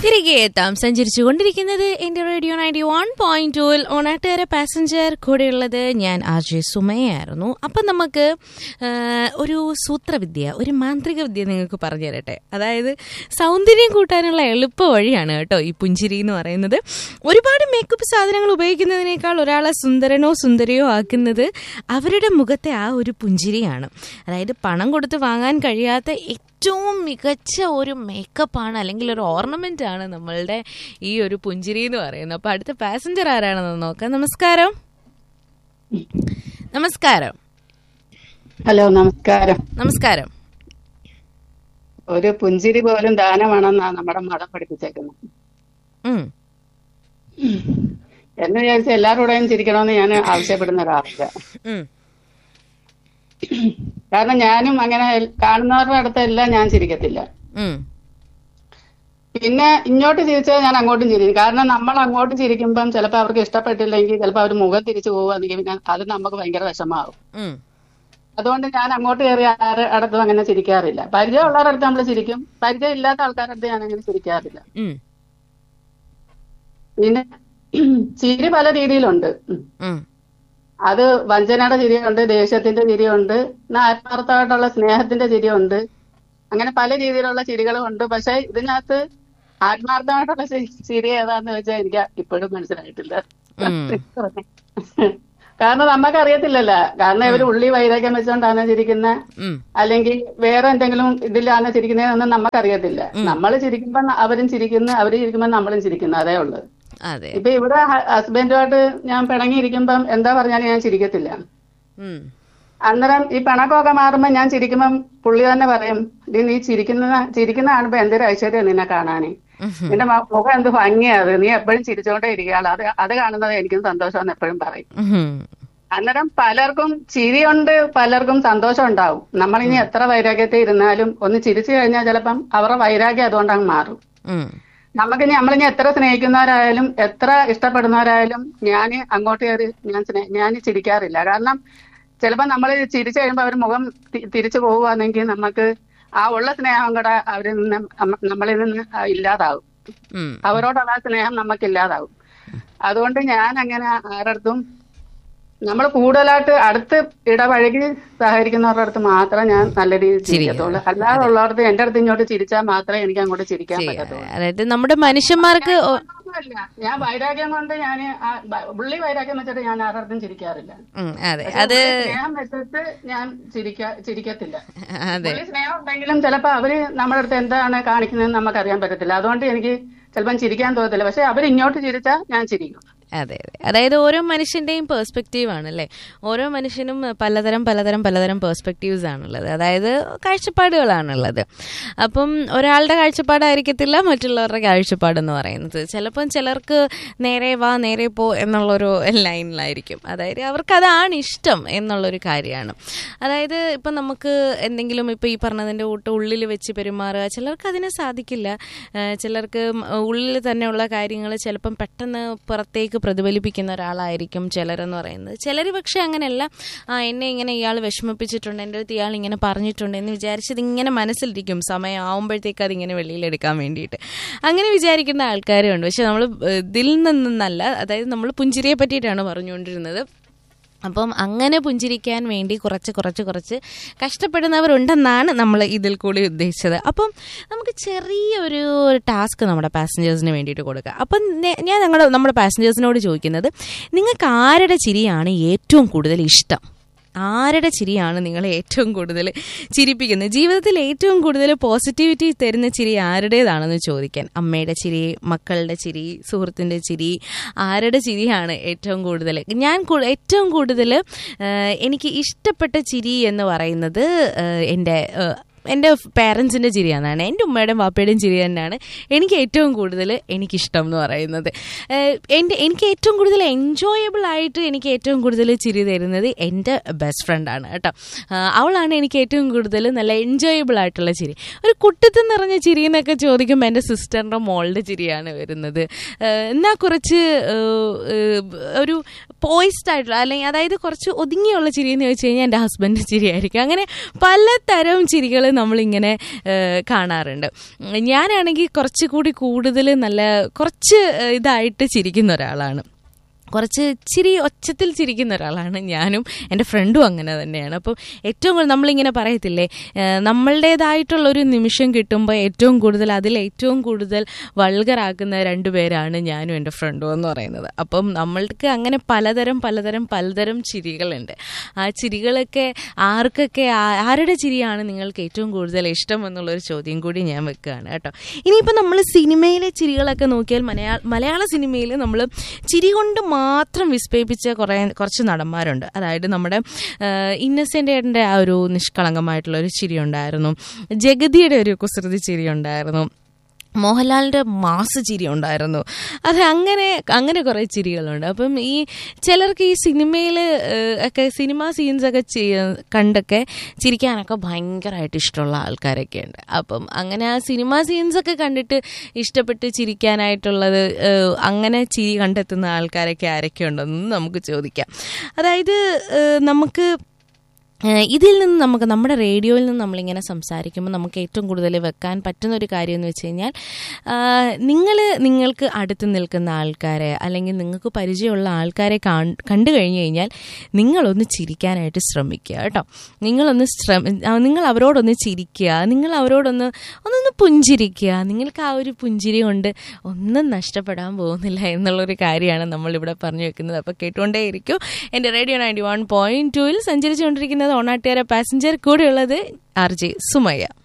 തിരികെ എത്താം സഞ്ചരിച്ചു കൊണ്ടിരിക്കുന്നത് എന്റെ റേഡിയോ നയൻറ്റി വൺ പോയിന്റ് ടൂവിൽ ഓണാട്ടുകാര പാസഞ്ചർ കൂടെയുള്ളത് ഞാൻ ആർ ജെ സുമയായിരുന്നു അപ്പം നമുക്ക് ആ, ഒരു സൂത്രവിദ്യ ഒരു മാന്ത്രിക വിദ്യ നിങ്ങൾക്ക് പറഞ്ഞു തരട്ടെ അതായത് സൗന്ദര്യം കൂട്ടാനുള്ള എളുപ്പ വഴിയാണ് കേട്ടോ ഈ പുഞ്ചിരി എന്ന് പറയുന്നത് ഒരുപാട് മേക്കപ്പ് സാധനങ്ങൾ ഉപയോഗിക്കുന്നതിനേക്കാൾ ഒരാളെ സുന്ദരനോ സുന്ദരിയോ ആക്കുന്നത് അവരുടെ മുഖത്തെ ആ ഒരു പുഞ്ചിരിയാണ് അതായത് പണം കൊടുത്ത് വാങ്ങാൻ കഴിയാത്ത ഏറ്റവും മികച്ച ഒരു മേക്കപ്പാണ് അല്ലെങ്കിൽ ഒരു ഓർണമെന്റ് ആണ് നമ്മളുടെ ഈ ഒരു പുഞ്ചിരി എന്ന് പറയുന്നത് അപ്പൊ അടുത്ത പാസഞ്ചർ ആരാണെന്ന് നോക്കാം നമസ്കാരം നമസ്കാരം ഹലോ നമസ്കാരം നമസ്കാരം ഒരു പുഞ്ചിരി പോലും ദാനമാണെന്നാ നമ്മുടെ മതം പഠിപ്പിച്ചേക്കുന്നത് ഉം എന്ന് വിചാരിച്ച് എല്ലാവരോടെയും ചിരിക്കണമെന്ന് ഞാൻ ആവശ്യപ്പെടുന്ന ഒരാളില്ല ഉം കാരണം ഞാനും അങ്ങനെ എൽ- കാണുന്നവരുടെ അടുത്തെല്ലാം ഞാൻ ചിരിക്കത്തില്ല ഉം പിന്നെ ഇങ്ങോട്ട് ചിരിച്ചാൽ ഞാൻ അങ്ങോട്ടും ചിരിക്കും കാരണം നമ്മൾ അങ്ങോട്ട് ചിരിക്കുമ്പം ചിലപ്പോൾ അവർക്ക് ഇഷ്ടപ്പെട്ടില്ലെങ്കിൽ ചിലപ്പോൾ അവർ മുഖം തിരിച്ചു പോവുകയാണെങ്കിൽ പിന്നെ അത് നമുക്ക് ഭയങ്കര വിഷമാവും ഉം അതുകൊണ്ട് ഞാൻ അങ്ങോട്ട് കയറി ആരുടെ അടുത്തും അങ്ങനെ ചിരിക്കാറില്ല പരിചയമുള്ളവരുടെ അടുത്ത് നമ്മൾ ചിരിക്കും പരിചയം ഇല്ലാത്ത ആൾക്കാരുടെ അടുത്ത് ഞാൻ അങ്ങനെ ചിരിക്കാറില്ല ഉം പിന്നെ ചിരി പല രീതിയിലുണ്ട് ഉം. ഉം അത് വഞ്ചനയുടെ ചിരിയുണ്ട് ദേഷ്യത്തിന്റെ ചിരിയുണ്ട് എന്നാ ആത്മാർത്ഥമായിട്ടുള്ള സ്നേഹത്തിന്റെ ചിരിയുണ്ട് അങ്ങനെ പല രീതിയിലുള്ള ചിരികളും ഉണ്ട് പക്ഷെ ഇതിനകത്ത് ആത്മാർത്ഥമായിട്ടുള്ള ചി- ചിരി ഏതാന്ന് വെച്ചാൽ എനിക്ക് ഇപ്പോഴും മനസ്സിലായിട്ടില്ല ഉം. കാരണം നമുക്കറിയത്തില്ലല്ലോ കാരണം ഇവര് ഉള്ളി വൈരാഗ്യം വെച്ചോണ്ടാണ് ചിരിക്കുന്ന ഉം അല്ലെങ്കിൽ വേറെ എന്തെങ്കിലും ഇതിലാണ് ചിരിക്കുന്നതെന്നൊന്നും നമുക്കറിയത്തില്ല നമ്മൾ ചിരിക്കുമ്പോ അവരും ചിരിക്കുന്നു അവര് ചിരിക്കുമ്പോ നമ്മളും ചിരിക്കുന്നു അതേ ഉള്ളൂ അതെ ഇപ്പൊ ഇവിടെ ഹ- ഹസ്ബൻഡുമായിട്ട് ഞാൻ പിണങ്ങിയിരിക്കുമ്പം എന്താ പറഞ്ഞാലും ഞാൻ ചിരിക്കത്തില്ല ഉം അന്നേരം ഈ പിണക്കമൊക്കെ മാറുമ്പോ ഞാൻ ചിരിക്കുമ്പം പുള്ളി തന്നെ പറയും "ഡി, നീ ചിരിക്കുന്ന ചിരിക്കുന്ന കാണുമ്പോ എന്തൊരു ഐശ്വര്യം നിന്നെ കാണാന് ഉം. നിന്റെ മ- മുഖം എന്ത് ഭംഗിയാ അത് നീ എപ്പോഴും ചിരിച്ചോണ്ടേ ഇരിക്കുകയാണ് അത് അത് കാണുന്നത് എനിക്കും സന്തോഷമെന്ന് എപ്പോഴും പറയും ഉം. അന്നേരം പലർക്കും ചിരിയുണ്ട് പലർക്കും സന്തോഷം ഉണ്ടാവും നമ്മളിനി എത്ര വൈരാഗ്യത്തിൽ ഇരുന്നാലും ഒന്ന് ചിരിച്ചു കഴിഞ്ഞാൽ ചിലപ്പം അവരുടെ വൈരാഗ്യം അതുകൊണ്ടങ്ങ് മാറും ഉം. നമുക്കിനി നമ്മളിനി എത്ര സ്നേഹിക്കുന്നവരായാലും എത്ര ഇഷ്ടപ്പെടുന്നവരായാലും ഞാൻ അങ്ങോട്ട് കയറി ഞാൻ സ്നേ- ഞാൻ ചിരിക്കാറില്ല കാരണം ചിലപ്പോൾ നമ്മൾ ചിരിച്ചു കഴിയുമ്പോൾ അവർ മുഖം തി- തിരിച്ചു പോവുകയാണെങ്കിൽ നമുക്ക് ആ ഉള്ള സ്നേഹം കൂടെ അവരിൽ നിന്ന് നമ്മ- നമ്മളിൽ നിന്ന് ആ ഇല്ലാതാവും ഉം. അവരോടുള്ള ആ സ്നേഹം നമുക്ക് ഇല്ലാതാവും അതുകൊണ്ട് ഞാൻ അങ്ങനെ ആരടുത്തും നമ്മൾ കൂടുതലായിട്ട് അടുത്ത് ഇടപഴകി സഹകരിക്കുന്നവരുടെ അടുത്ത് മാത്രം ഞാൻ നല്ല രീതിയിൽ ചിരിക്കത്തുള്ളൂ അല്ലാതെ ഉള്ളവർക്ക് എന്റെ അടുത്ത് ഇങ്ങോട്ട് ചിരിച്ചാൽ മാത്രമേ എനിക്ക് അങ്ങോട്ട് ചിരിക്കാൻ പറ്റത്തുള്ളൂ അതായത് നമ്മുടെ മനുഷ്യന്മാർക്ക് ഒ- ഒന്നുമല്ല. ഞാൻ വൈരാഗ്യം കൊണ്ട് ഞാൻ പുള്ളി വൈരാഗ്യം വെച്ചിട്ട് ഞാൻ ആരുടെ ചിരിക്കാറില്ല ഉം, അതെ പക്ഷെ അത് പുള്ളി സ്നേഹം വെച്ചിട്ട് ഞാൻ ചിരിക്കാ ചിരിക്കത്തില്ല അതെ പുള്ളി സ്നേഹം ഉണ്ടെങ്കിലും ചിലപ്പോ അവര് നമ്മുടെ അടുത്ത് എന്താണ് കാണിക്കുന്നതെന്ന് നമുക്ക് അറിയാൻ പറ്റത്തില്ല അതുകൊണ്ട് എനിക്ക് ചിലപ്പം ചിരിക്കാൻ തോന്നത്തില്ല പക്ഷെ അവർ ഇങ്ങോട്ട് ചിരിച്ചാൽ ഞാൻ ചിരിക്കും അതെ അതെ അതായത് ഓരോ മനുഷ്യന്റെയും പേഴ്സ്പെക്റ്റീവ് ആണല്ലേ ഓരോ മനുഷ്യനും പലതരം പലതരം പലതരം പേഴ്സ്പെക്റ്റീവ്സ് ആണുള്ളത് അതായത് കാഴ്ചപ്പാടുകളാണുള്ളത് അപ്പം ഒരാളുടെ കാഴ്ചപ്പാടായിരിക്കത്തില്ല മറ്റുള്ളവരുടെ കാഴ്ചപ്പാടെന്ന് പറയുന്നത് ചിലപ്പം ചിലർക്ക് നേരെ വാ നേരെ പോ എന്നുള്ളൊരു ലൈനിലായിരിക്കും അതായത് അവർക്ക് അതാണ് ഇഷ്ടം എന്നുള്ളൊരു കാര്യമാണ് അതായത് ഇപ്പം നമുക്ക് എന്തെങ്കിലും ഇപ്പം ഈ പറഞ്ഞതിൻ്റെ കൂട്ട് ഉള്ളിൽ വെച്ച് പെരുമാറുക ചിലർക്ക് അതിന് സാധിക്കില്ല ആ, ചിലർക്ക് ഉം, ഉള്ളിൽ തന്നെയുള്ള കാര്യങ്ങൾ ചിലപ്പം പെട്ടെന്ന് പുറത്തേക്ക് പ്രതിഫലിപ്പിക്കുന്ന ഒരാളായിരിക്കും ചിലരെന്ന് പറയുന്നത് ചിലർ പക്ഷെ അങ്ങനെയല്ല ആ എന്നെ ഇങ്ങനെ ഇയാൾ വിഷമിപ്പിച്ചിട്ടുണ്ട് എൻ്റെ അടുത്ത് ഇയാൾ ഇങ്ങനെ പറഞ്ഞിട്ടുണ്ട് എന്ന് വിചാരിച്ചത് ഇങ്ങനെ മനസ്സിലിരിക്കും സമയം ആവുമ്പോഴത്തേക്ക് അതിങ്ങനെ വെളിയിലെടുക്കാൻ വേണ്ടിയിട്ട് അങ്ങനെ വിചാരിക്കുന്ന ആൾക്കാരുണ്ട് പക്ഷെ നമ്മൾ ഇതിൽ നിന്നല്ല അതായത് നമ്മൾ പുഞ്ചിരിയെ പറ്റിയിട്ടാണ് പറഞ്ഞുകൊണ്ടിരുന്നത് അപ്പം അങ്ങനെ പുഞ്ചിരിക്കാൻ വേണ്ടി കുറച്ച് കുറച്ച് കുറച്ച് കഷ്ടപ്പെടുന്നവരുണ്ടെന്നാണ് നമ്മൾ ഇതിൽ കൂടി ഉദ്ദേശിച്ചത് അപ്പം നമുക്ക് ചെറിയൊരു ടാസ്ക് നമ്മുടെ പാസഞ്ചേഴ്സിന് വേണ്ടിയിട്ട് കൊടുക്കുക അപ്പം നേ- ഞാൻ ഞങ്ങളുടെ നമ്മുടെ പാസഞ്ചേഴ്സിനോട് ചോദിക്കുന്നത് നിങ്ങൾക്ക് ആരുടെ ചിരിയാണ് ഏറ്റവും കൂടുതൽ ഇഷ്ടം ആരുടെ ചിരിയാണ് നിങ്ങളെ ഏറ്റവും കൂടുതൽ ചിരിപ്പിക്കുന്നത് ജീവിതത്തിൽ ഏറ്റവും കൂടുതൽ പോസിറ്റിവിറ്റി തരുന്ന ചിരി ആരുടേതാണെന്ന് ചോദിക്കാൻ അമ്മയുടെ ചിരി മക്കളുടെ ചിരി സുഹൃത്തിൻ്റെ ചിരി ആരുടെ ചിരിയാണ് ഏറ്റവും കൂടുതൽ ഞാൻ കൂ- ഏറ്റവും കൂടുതൽ എനിക്ക് ഇഷ്ടപ്പെട്ട ചിരി എന്ന് പറയുന്നത് ഏഹ്, എൻ്റെ ഏഹ്, എൻ്റെ പേരൻസിൻ്റെ ചിരി തന്നെയാണ് എൻ്റെ ഉമ്മയുടെയും വാപ്പയുടെയും ചിരി തന്നെയാണ് എനിക്ക് ഏറ്റവും കൂടുതൽ എനിക്കിഷ്ടം എന്ന് പറയുന്നത് ഏഹ് എൻ്റെ എനിക്ക് ഏറ്റവും കൂടുതൽ എൻജോയബിൾ ആയിട്ട് എനിക്ക് ഏറ്റവും കൂടുതൽ ചിരി തരുന്നത് എൻ്റെ ബെസ്റ്റ് ഫ്രണ്ടാണ് കേട്ടോ ആഹ് അവളാണ് എനിക്ക് ഏറ്റവും കൂടുതൽ നല്ല എൻജോയബിൾ ആയിട്ടുള്ള ചിരി ഒരു കുട്ടത്തിൽ നിറഞ്ഞ ചിരി എന്നൊക്കെ ചോദിക്കുമ്പോൾ എൻ്റെ സിസ്റ്ററിൻ്റെ മോളുടെ ചിരിയാണ് വരുന്നത് ഏഹ് എന്നാൽ കുറച്ച് ഏഹ് ഏഹ് ഒരു പോയിസ്ഡ് ആയിട്ടുള്ള അല്ലെങ്കിൽ അതായത് കുറച്ച് ഒതുങ്ങിയുള്ള ചിരി എന്ന് ചോദിച്ചു കഴിഞ്ഞാൽ എൻ്റെ ഹസ്ബൻഡ് ചിരിയായിരിക്കും അങ്ങനെ പലതരം ചിരികൾ നമ്മളിങ്ങനെ ഏഹ്, കാണാറുണ്ട് ഉം, ഞാനാണെങ്കിൽ കുറച്ചുകൂടി കൂടുതൽ നല്ല കുറച്ച് ഏഹ്, ഇതായിട്ട് ചിരിക്കുന്ന ഒരാളാണ് കുറച്ച് ഇച്ചിരി ഒച്ചത്തിൽ ചിരിക്കുന്ന ഒരാളാണ് ഞാനും എൻ്റെ ഫ്രണ്ടും അങ്ങനെ തന്നെയാണ് അപ്പം ഏറ്റവും കൂടുതൽ നമ്മളിങ്ങനെ പറയത്തില്ലേ ഏഹ് നമ്മളുടേതായിട്ടുള്ള ഒരു നിമിഷം കിട്ടുമ്പോൾ ഏറ്റവും കൂടുതൽ അതിൽ ഏറ്റവും കൂടുതൽ വൾഗറാക്കുന്ന രണ്ട് പേരാണ് ഞാനും എൻ്റെ ഫ്രണ്ടും എന്ന് പറയുന്നത് അപ്പം നമ്മൾക്ക് അങ്ങനെ പലതരം പലതരം പലതരം ചിരികളുണ്ട് ആ ചിരികളൊക്കെ ആർക്കൊക്കെ ആ- ആരുടെ ചിരിയാണ് നിങ്ങൾക്ക് ഏറ്റവും കൂടുതൽ ഇഷ്ടം എന്നുള്ളൊരു ചോദ്യം കൂടി ഞാൻ വെക്കുകയാണ് കേട്ടോ ഇനിയിപ്പോൾ നമ്മൾ സിനിമയിലെ ചിരികളൊക്കെ നോക്കിയാൽ മലയാള മലയാള സിനിമയിൽ നമ്മൾ ചിരി കൊണ്ട് മാത്രം വിസ്മയിപ്പിച്ച കുറേ കുറച്ച് നടന്മാരുണ്ട് അതായത് നമ്മുടെ ഇന്നസെൻ്റ് ആ ഒരു നിഷ്കളങ്കമായിട്ടുള്ള ഒരു ചിരി ഉണ്ടായിരുന്നു ജഗതിയുടെ ഒരു കുസൃതി ചിരി ഉണ്ടായിരുന്നു മോഹൻലാലിൻ്റെ മാസ് ചിരി ഉണ്ടായിരുന്നു അത് അങ്ങനെ അങ്ങനെ കുറേ ചിരികളുണ്ട് അപ്പം ഈ ചിലർക്ക് ഈ സിനിമയിൽ ഒക്കെ സിനിമ സീൻസൊക്കെ കണ്ടൊക്കെ ചിരിക്കാനൊക്കെ ഭയങ്കരമായിട്ട് ഇഷ്ടമുള്ള ആൾക്കാരൊക്കെ ഉണ്ട് അപ്പം അങ്ങനെ ആ സിനിമ സീൻസൊക്കെ കണ്ടിട്ട് ഇഷ്ടപ്പെട്ട് ചിരിക്കാനായിട്ടുള്ളത് ഏഹ്, അങ്ങനെ ചിരി കണ്ടെത്തുന്ന ആൾക്കാരൊക്കെ ആരൊക്കെ ഉണ്ടെന്ന് നമുക്ക് ചോദിക്കാം അതായത് ഏഹ്, നമുക്ക് ഏഹ് ഇതിൽ നിന്ന് നമുക്ക് നമ്മുടെ റേഡിയോയിൽ നിന്ന് നമ്മളിങ്ങനെ സംസാരിക്കുമ്പോൾ നമുക്ക് ഏറ്റവും കൂടുതൽ വെക്കാൻ പറ്റുന്ന ഒരു കാര്യം എന്ന് വെച്ച് കഴിഞ്ഞാൽ നിങ്ങൾ നിങ്ങൾക്ക് അടുത്ത് നിൽക്കുന്ന ആൾക്കാരെ അല്ലെങ്കിൽ നിങ്ങൾക്ക് പരിചയമുള്ള ആൾക്കാരെ കാൺ- കണ്ടു കഴിഞ്ഞു കഴിഞ്ഞാൽ നിങ്ങളൊന്ന് ചിരിക്കാനായിട്ട് ശ്രമിക്കുക കേട്ടോ നിങ്ങളൊന്ന് ശ്രമ ആ, നിങ്ങൾ അവരോടൊന്ന് ചിരിക്കുക നിങ്ങൾ അവരോടൊന്ന് ഒന്നൊന്ന് പുഞ്ചിരിക്കുക നിങ്ങൾക്ക് ആ ഒരു പുഞ്ചിരി കൊണ്ട് ഒന്നും നഷ്ടപ്പെടാൻ പോകുന്നില്ല എന്നുള്ളൊരു കാര്യമാണ് നമ്മളിവിടെ പറഞ്ഞു വെക്കുന്നത് അപ്പോൾ കേട്ടുകൊണ്ടേയിരിക്കും എൻ്റെ റേഡിയോ നയൻറ്റി വൺ പോയിന്റ് ടുവിൽ സഞ്ചരിച്ചുകൊണ്ടിരിക്കുന്നത് ഓണാട്ടുകാര പാസഞ്ചർ കൂടെയുള്ളത് ആർ ജെ സുമയ്യ